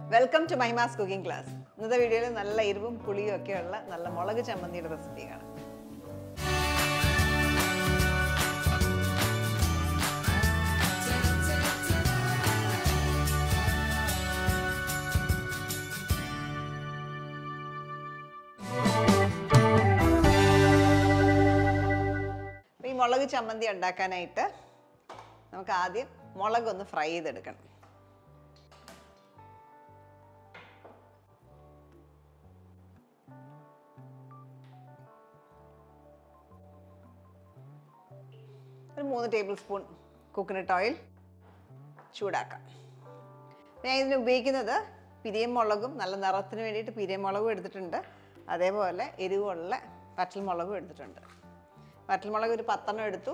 welcome to Mahima's cooking class ഇന്നത്തെ വീഡിയോയിൽ നല്ല എരിവും പുളിയും ഒക്കെയുള്ള നല്ല മുളക് ചമ്മന്തിയുടെ റെസിപ്പി കാണാം അപ്പോൾ ഈ മുളക് ചമ്മന്തി ഉണ്ടാക്കാനായിട്ട് നമുക്ക് ആദ്യം മുളകൊന്ന് ഫ്രൈ ചെയ്തെടുക്കണം ഒരു മൂന്ന് ടേബിൾ സ്പൂൺ കോക്കനട്ട് ഓയിൽ ചൂടാക്കാം ഞാൻ ഇതിന് ഉപയോഗിക്കുന്നത് പിരിയം മുളകും നല്ല നിറത്തിന് വേണ്ടിയിട്ട് പിരിയം മുളകും എടുത്തിട്ടുണ്ട് അതേപോലെ എരിവുള്ള വറ്റൽ മുളകും എടുത്തിട്ടുണ്ട് വറ്റൽ മുളക് ഒരു പത്തെണ്ണം എടുത്തു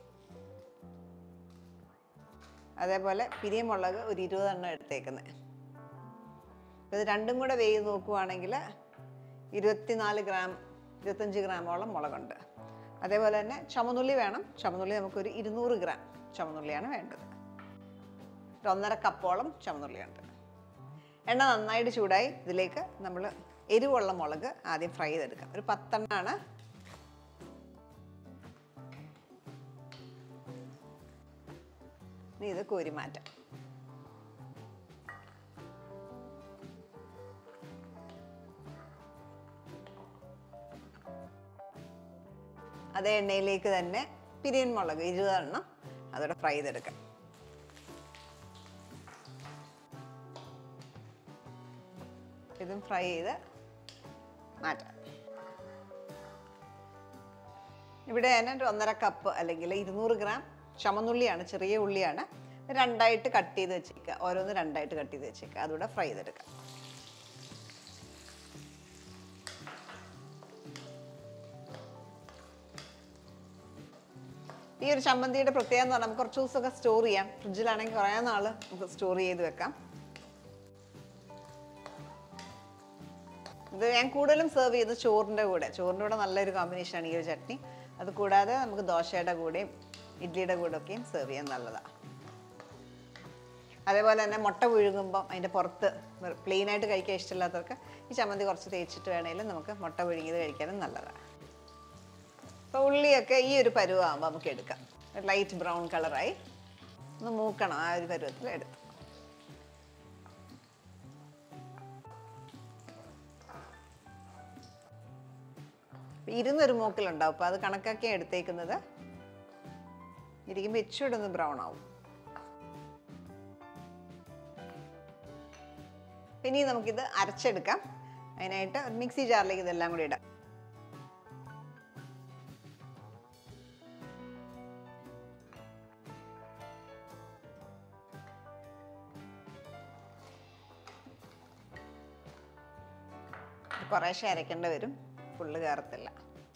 അതേപോലെ പിരിയം മുളക് ഒരു ഇരുപതെണ്ണം എടുത്തേക്കുന്നത് ഇത് രണ്ടും കൂടെ വേവ് നോക്കുവാണെങ്കിൽ ഇരുപത്തിനാല് ഗ്രാം ഇരുപത്തഞ്ച് ഗ്രാമോളം മുളകുണ്ട് അതേപോലെ തന്നെ ചുമന്നുള്ളി വേണം ചുമന്നുള്ളി നമുക്കൊരു ഇരുന്നൂറ് ഗ്രാം ചുമന്നുള്ളിയാണ് വേണ്ടത് ഒരു ഒന്നര കപ്പോളം ചുമന്നുള്ളിയുണ്ട് എണ്ണ നന്നായിട്ട് ചൂടായി ഇതിലേക്ക് നമ്മൾ എരിവുള്ള മുളക് ആദ്യം ഫ്രൈ ചെയ്തെടുക്കാം ഒരു പത്തെണ്ണമാണ് ഇനി ഇത് കോരി മാറ്റാം അതേ എണ്ണയിലേക്ക് തന്നെ പിരിയൻ മുളക് ഇരുപതെണ്ണം അതോടെ ഫ്രൈ ചെയ്തെടുക്കാം ഇതും ഫ്രൈ ചെയ്ത് മാറ്റാം ഇവിടെ ഞാൻ ഒരു ഒന്നര കപ്പ് അല്ലെങ്കിൽ ഇരുന്നൂറ് ഗ്രാം ചുമന്നുള്ളിയാണ് ചെറിയ ഉള്ളിയാണ് രണ്ടായിട്ട് കട്ട് ചെയ്ത് വെച്ചേക്കുക ഓരോന്ന് രണ്ടായിട്ട് കട്ട് ചെയ്ത് വെച്ചേക്കുക അതുകൂടെ ഫ്രൈ ചെയ്തെടുക്കാം ഈ ഒരു ചമ്മന്തിയുടെ പ്രത്യേകത എന്ന് പറഞ്ഞാൽ നമുക്ക് കുറച്ച് ദിവസമൊക്കെ സ്റ്റോർ ചെയ്യാം ഫ്രിഡ്ജിലാണെങ്കിൽ കുറേ നാൾ നമുക്ക് സ്റ്റോർ ചെയ്ത് വെക്കാം ഇത് ഞാൻ കൂടുതലും സെർവ് ചെയ്യുന്നത് ചോറിൻ്റെ കൂടെ ചോറിൻ്റെ കൂടെ നല്ലൊരു കോമ്പിനേഷനാണ് ഈ ഒരു ചട്നി അത് കൂടാതെ നമുക്ക് ദോശയുടെ കൂടെയും ഇഡ്ഡലിയുടെ കൂടെ ഒക്കെയും സെർവ് ചെയ്യാൻ നല്ലതാണ് അതേപോലെ തന്നെ മുട്ട പുഴുങ്ങുമ്പം അതിൻ്റെ പുറത്ത് പ്ലെയിൻ ആയിട്ട് കഴിക്കാൻ ഇഷ്ടമില്ലാത്തവർക്ക് ഈ ചമ്മന്തി കുറച്ച് തേച്ചിട്ട് വേണമെങ്കിലും നമുക്ക് മുട്ട പുഴുങ്ങിയത് കഴിക്കാനും നല്ലതാണ് അപ്പോൾ ഉള്ളിയൊക്കെ ഈ ഒരു പരുവാകുമ്പോൾ നമുക്ക് എടുക്കാം ലൈറ്റ് ബ്രൗൺ കളറായി ഒന്ന് മൂക്കണം ആ ഒരു പരുവത്തിൽ എടുത്തു ഇരുന്നൊരു മൂക്കിലുണ്ടാവും അപ്പോൾ അത് കണക്കാക്കി എടുത്തേക്കുന്നത് ഇരിക്കുമ്പോൾ ഇച്ചിരി ഒന്ന് ബ്രൗൺ ആവും ഇനി നമുക്കിത് അരച്ചെടുക്കാം അതിനായിട്ട് ഒരു മിക്സി ജാറിലേക്ക് ഇതെല്ലാം കൂടി ഇടാം കുറേശ്ശെ അരയ്ക്കേണ്ടി വരും ഫുള്ള് കയറത്തില്ല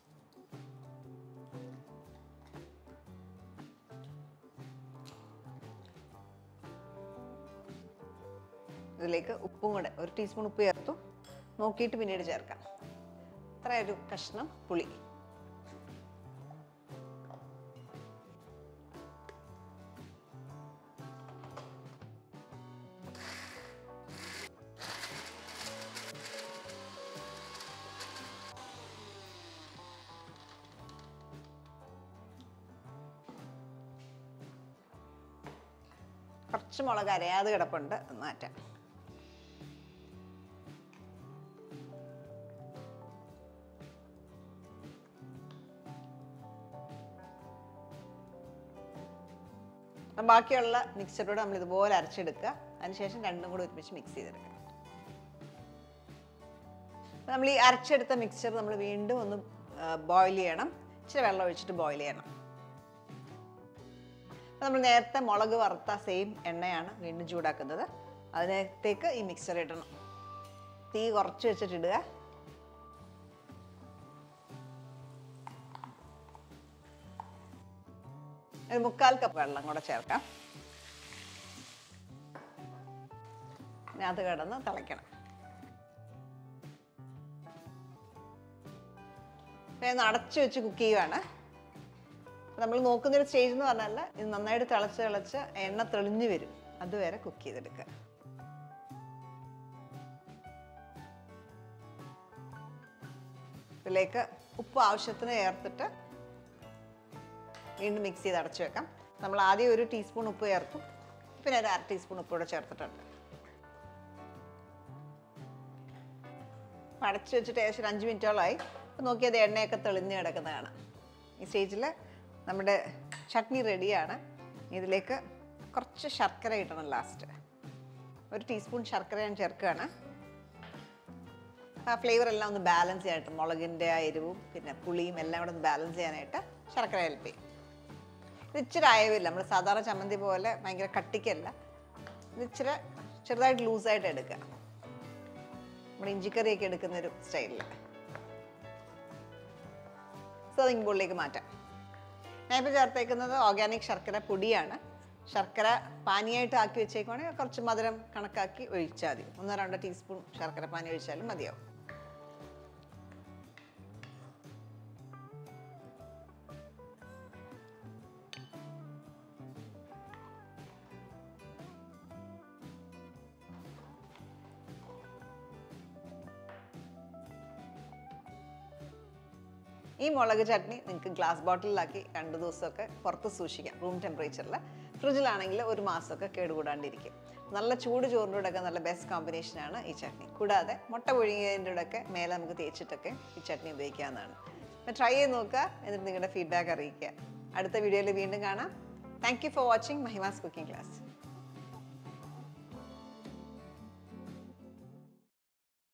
ഇതിലേക്ക് ഉപ്പും കൂടെ ഒരു ടീസ്പൂൺ ഉപ്പ് ചേർത്തു നോക്കിയിട്ട് പിന്നീട് ചേർക്കാം ഇത്ര ഒരു കഷ്ണം പുളി കുറച്ച് മുളക് അരയാതെ കിടപ്പുണ്ട് അത് മാറ്റാം അപ്പം ബാക്കിയുള്ള മിക്സറോട് നമ്മൾ ഇതുപോലെ അരച്ചെടുക്കുക അതിനുശേഷം രണ്ടും കൂടി ഒരുമിച്ച് മിക്സ് ചെയ്തെടുക്കുക അപ്പം നമ്മൾ ഈ അരച്ചെടുത്ത മിക്സർ നമ്മൾ വീണ്ടും ഒന്ന് ബോയിൽ ചെയ്യണം ഇച്ചിരി വെള്ളം ഒഴിച്ചിട്ട് ബോയിൽ ചെയ്യണം അപ്പം നമ്മൾ നേരത്തെ മുളക് വറുത്ത സെയിം എണ്ണയാണ് വീണ്ടും ചൂടാക്കുന്നത് അതിനകത്തേക്ക് ഈ മിക്സർ ഇടണം തീ കുറച്ച് വെച്ചിട്ട് ഇടുക ഒരു മുക്കാൽ കപ്പ് വെള്ളം കൂടെ ചേർക്കാം അത് കിടന്ന് തിളയ്ക്കണം ഞാൻ അടച്ചു വെച്ച് കുക്ക് ചെയ്യുവാണ് നമ്മൾ നോക്കുന്നൊരു സ്റ്റേജ് എന്ന് പറഞ്ഞാൽ ഇത് നന്നായിട്ട് തിളച്ച് തിളച്ച് എണ്ണ തെളിഞ്ഞു വരും അതുവരെ കുക്ക് ചെയ്തെടുക്കുക ഇതിലേക്ക് ഉപ്പ് ആവശ്യത്തിന് ചേർത്തിട്ട് വീണ്ടും മിക്സ് ചെയ്ത് അടച്ചു വെക്കാം നമ്മൾ ആദ്യം ഒരു ടീസ്പൂൺ ഉപ്പ് ചേർത്തു പിന്നെ ഒരു അര ടീസ്പൂൺ ഉപ്പ് കൂടെ ചേർത്തിട്ടുണ്ട് അപ്പം അടച്ചു വെച്ചിട്ട് ഏകദേശം ഒരു അഞ്ച് മിനിറ്റോളമായി അപ്പം നോക്കിയത് എണ്ണയൊക്കെ തെളിഞ്ഞ് കിടക്കുന്നതാണ് ഈ സ്റ്റേജിൽ നമ്മുടെ ചട്നി റെഡിയാണ് ഇതിലേക്ക് കുറച്ച് ശർക്കര ഇടണം ലാസ്റ്റ് ഒരു ടീസ്പൂൺ ശർക്കര ഞാൻ ചേർക്കുകയാണ് ആ ഫ്ലേവർ എല്ലാം ഒന്ന് ബാലൻസ് ചെയ്യാനായിട്ട് മുളകിൻ്റെ ആ എരിവും പിന്നെ പുളിയും എല്ലാം കൂടെ ഒന്ന് ബാലൻസ് ചെയ്യാനായിട്ട് ശർക്കര ഹെൽപ്പ് ചെയ്യും ഇത് ഇച്ചിരി അയവില്ല നമ്മൾ സാധാരണ ചമ്മന്തി പോലെ ഭയങ്കര കട്ടിക്കല്ല ഇത് ഇച്ചിരി ചെറുതായിട്ട് ലൂസായിട്ട് എടുക്കുക നമ്മുടെ ഇഞ്ചിക്കറിയൊക്കെ എടുക്കുന്ന ഒരു സ്റ്റൈലിൽ സെർവിങ് ബോളിലേക്ക് മാറ്റാം ഞാനിപ്പോൾ ചേർത്തേക്കുന്നത് ഓർഗാനിക് ശർക്കര പൊടിയാണ് ശർക്കര പാനിയായിട്ട് ആക്കി വെച്ചേക്കുവാണെങ്കിൽ കുറച്ച് മധുരം കണക്കാക്കി ഒഴിച്ചാൽ മതി ഒന്നോ രണ്ടോ ടീസ്പൂൺ ശർക്കര പാനി ഒഴിച്ചാലും മതിയാവും ഈ മുളക് ചട്നി നിങ്ങൾക്ക് ഗ്ലാസ് ബോട്ടിലാക്കി രണ്ട് ദിവസമൊക്കെ പുറത്ത് സൂക്ഷിക്കാം റൂം ടെമ്പറേച്ചറിൽ ഫ്രിഡ്ജിലാണെങ്കിൽ ഒരു മാസമൊക്കെ കേടുകൂടാണ്ടിരിക്കും നല്ല ചൂട് ചോറിൻ്റെ കൂടെയൊക്കെ നല്ല ബെസ്റ്റ് കോമ്പിനേഷനാണ് ഈ ചട്നി കൂടാതെ മുട്ട പുഴുങ്ങിയതിൻ്റെ കൂടെയൊക്കെ മേലെ നമുക്ക് തേച്ചിട്ടൊക്കെ ഈ ചട്നി ഉപയോഗിക്കാവുന്നതാണ് അപ്പോൾ ട്രൈ ചെയ്ത് നോക്കുക എന്നിട്ട് നിങ്ങളുടെ ഫീഡ്ബാക്ക് അറിയിക്കുക അടുത്ത വീഡിയോയിൽ വീണ്ടും കാണാം thank you for watching Mahima's cooking class